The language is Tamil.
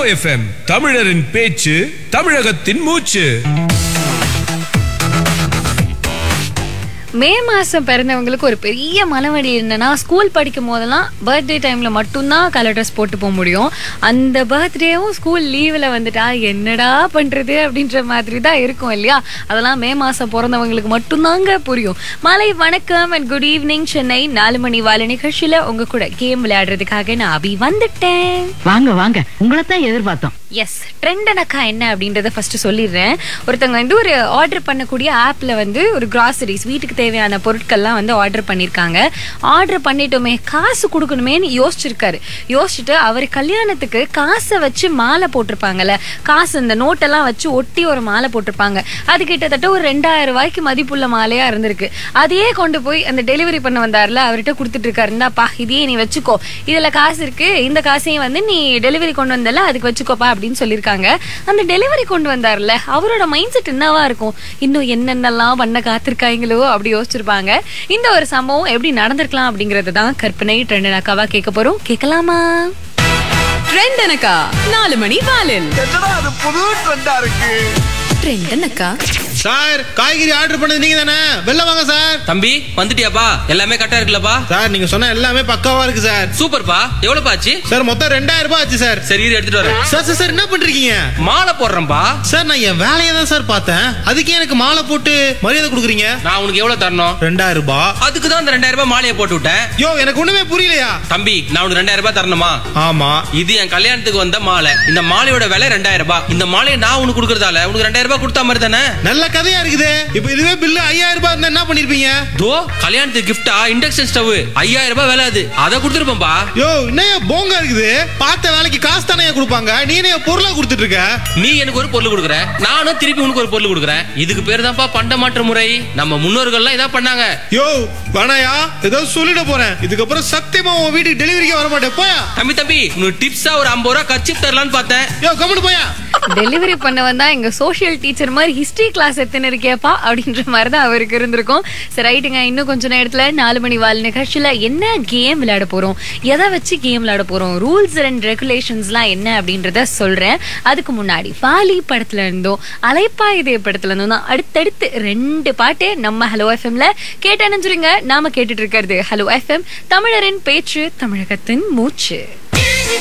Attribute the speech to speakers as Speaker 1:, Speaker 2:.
Speaker 1: எஃப்எம் தமிழரின் பேச்சு தமிழகத்தின் மூச்சு
Speaker 2: மே மாசம் பிறந்தவங்களுக்கு ஒரு பெரிய மனவடி என்னன்னா ஸ்கூல் படிக்கும் போதெல்லாம் பர்த்டே டைம்ல மட்டும்தான் கலர் ட்ரெஸ் போட்டு போக முடியும் அந்த பர்த்டேவும் ஸ்கூல் லீவில் வந்துட்டா என்னடா பண்றது அப்படின்ற மாதிரி தான் இருக்கும் இல்லையா அதெல்லாம் மே மாசம் பிறந்தவங்களுக்கு மட்டும்தாங்க புரியும் மாலை வணக்கம் அண்ட் குட் ஈவினிங் சென்னை நாலு மணி வாழ நிகழ்ச்சியில உங்க கூட கேம் விளையாடுறதுக்காக நான் அபி வந்துட்டேன்
Speaker 3: வாங்க வாங்க உங்களை தான் எதிர்பார்த்தோம்
Speaker 2: எஸ் ட்ரெண்ட் அனக்கா என்ன அப்படின்றத ஃபர்ஸ்ட் சொல்லிடுறேன் ஒருத்தவங்க வந்து ஒரு ஆர்டர் பண்ணக்கூடிய ஆப்ல வந்து ஒரு கிராசரிஸ் வீட்டுக்கு தேவையான பொருட்கள்லாம் வந்து ஆர்டர் பண்ணியிருக்காங்க ஆர்டர் பண்ணிட்டோமே காசு கொடுக்கணுமேன்னு யோசிச்சிருக்காரு யோசிச்சுட்டு அவர் கல்யாணத்துக்கு காசை வச்சு மாலை போட்டிருப்பாங்கல்ல காசு இந்த நோட்டெல்லாம் வச்சு ஒட்டி ஒரு மாலை போட்டிருப்பாங்க அது கிட்டத்தட்ட ஒரு ரெண்டாயிரம் ரூபாய்க்கு மதிப்புள்ள மாலையா இருந்திருக்கு அதையே கொண்டு போய் அந்த டெலிவரி பண்ண வந்தார்ல அவர்கிட்ட கொடுத்துட்டு இருக்காரு இந்தாப்பா இதையே நீ வச்சுக்கோ இதுல காசு இருக்கு இந்த காசையும் வந்து நீ டெலிவரி கொண்டு வந்தல அதுக்கு வச்சுக்கோப்பா அப்படின்னு சொல்லியிருக்காங்க அந்த டெலிவரி கொண்டு வந்தார்ல அவரோட மைண்ட் செட் என்னவா இருக்கும் இன்னும் என்னென்னலாம் பண்ண காத்திருக்காங்களோ அப்படி யோசிச்சிருப்பாங்க இந்த ஒரு சம்பவம் எப்படி நடந்திருக்கலாம் அப்படிங்கறது தான் கற்பனை ட்ரெண்ட் அக்காவா கேட்க போறோம் கேட்கலாமா
Speaker 4: ட்ரெண்ட் எனக்கா நாலு மணி வாலில்
Speaker 5: என்னடா அது புது ட்ரெண்டா இருக்கு
Speaker 4: ட்ரெண்ட் எனக்கா
Speaker 6: சார் காய்கறி ஆர்டர் பண்ணது நீங்க தானே வெளில வாங்க சார்
Speaker 7: தம்பி வந்துட்டியாப்பா எல்லாமே கரெக்டா இருக்குல்லப்பா
Speaker 6: சார் நீங்க சொன்ன எல்லாமே பக்காவா இருக்கு சார்
Speaker 7: சூப்பர்ப்பா எவ்வளவுப்பா ஆச்சு
Speaker 6: சார் மொத்தம் ரெண்டாயிரம் ரூபாய் ஆச்சு சார்
Speaker 7: சரி இரு எடுத்துட்டு வரேன்
Speaker 6: சார் சார் சார் என்ன பண்றீங்க
Speaker 7: மாலை போடுறேன்பா
Speaker 6: சார் நான் என் வேலையை தான் சார் பார்த்தேன் அதுக்கே எனக்கு மாலை போட்டு மரியாதை கொடுக்குறீங்க
Speaker 7: நான் உனக்கு எவ்வளவு தரணும்
Speaker 6: ரெண்டாயிரம் ரூபாய்
Speaker 7: அதுக்கு தான் அந்த ரெண்டாயிரம் ரூபாய் மாலையை போட்டு விட்டேன்
Speaker 6: யோ எனக்கு ஒண்ணுமே புரியலையா
Speaker 7: தம்பி நான் உனக்கு ரெண்டாயிரம் ரூபாய் தரணுமா
Speaker 6: ஆமா
Speaker 7: இது என் கல்யாணத்துக்கு வந்த மாலை இந்த மாலையோட விலை ரெண்டாயிரம் ரூபாய் இந்த மாலையை நான் உனக்கு கொடுக்கறதால உனக்கு ரெண்டாயிரம் ரூபாய் கொடுத்தா மாதிரி தானே
Speaker 6: நல்ல கதையா இருக்குது இப்போ இதுவே பில்லு ஐயாயிரம் ரூபாய் இருந்தா என்ன பண்ணிருப்பீங்க
Speaker 7: தோ கல்யாணத்துக்கு கிஃப்டா இண்டக்ஷன் ஸ்டவ் ஐயாயிரம் ரூபாய் விலை அது அதை கொடுத்துருப்பேன்பா
Speaker 6: யோ என்னையா போங்க இருக்குது பார்த்த வேலைக்கு காசு தானே கொடுப்பாங்க நீ என்ன பொருளா கொடுத்துட்டு இருக்க
Speaker 7: நீ எனக்கு ஒரு பொருள் கொடுக்குற நானும் திருப்பி உனக்கு ஒரு பொருள் கொடுக்குறேன் இதுக்கு பேர் தான்ப்பா பண்ட மாற்று முறை நம்ம முன்னோர்கள்லாம் இதான் பண்ணாங்க
Speaker 6: யோ வேணாயா ஏதோ சொல்லிட போறேன் இதுக்கப்புறம் சத்தியமா உன் வீட்டுக்கு டெலிவரிக்கே வர மாட்டேன் போயா
Speaker 7: தம்பி தம்பி உனக்கு டிப்ஸா ஒரு ஐம்பது ரூபா கச்சிப் தரலான்னு பார்த்தேன்
Speaker 6: யோ கம்முனு போயா
Speaker 2: டெலிவரி பண்ண வந்தா எங்க சோஷியல் டீச்சர் மாதிரி ஹிஸ்டரி கிளாஸ் எத்தனை இருக்கேப்பா அப்படின்ற மாதிரி தான் அவருக்கு இருந்திருக்கும் சரி ரைட்டுங்க இன்னும் கொஞ்ச நேரத்துல நாலு மணி வாழ் நிகழ்ச்சியில என்ன கேம் விளையாட போறோம் எதை வச்சு கேம் விளையாட போறோம் ரூல்ஸ் அண்ட் ரெகுலேஷன்ஸ்லாம் என்ன அப்படின்றத சொல்றேன் அதுக்கு முன்னாடி பாலி படத்துல இருந்தும் அலைப்பா இதய படத்துல இருந்தும் தான் அடுத்தடுத்து ரெண்டு பாட்டு நம்ம ஹலோ எஃப்எம்ல கேட்டு அணைஞ்சிருங்க நாம கேட்டுட்டு இருக்கிறது ஹலோ எஃப்எம் தமிழரின் பேச்சு தமிழகத்தின் மூச்சு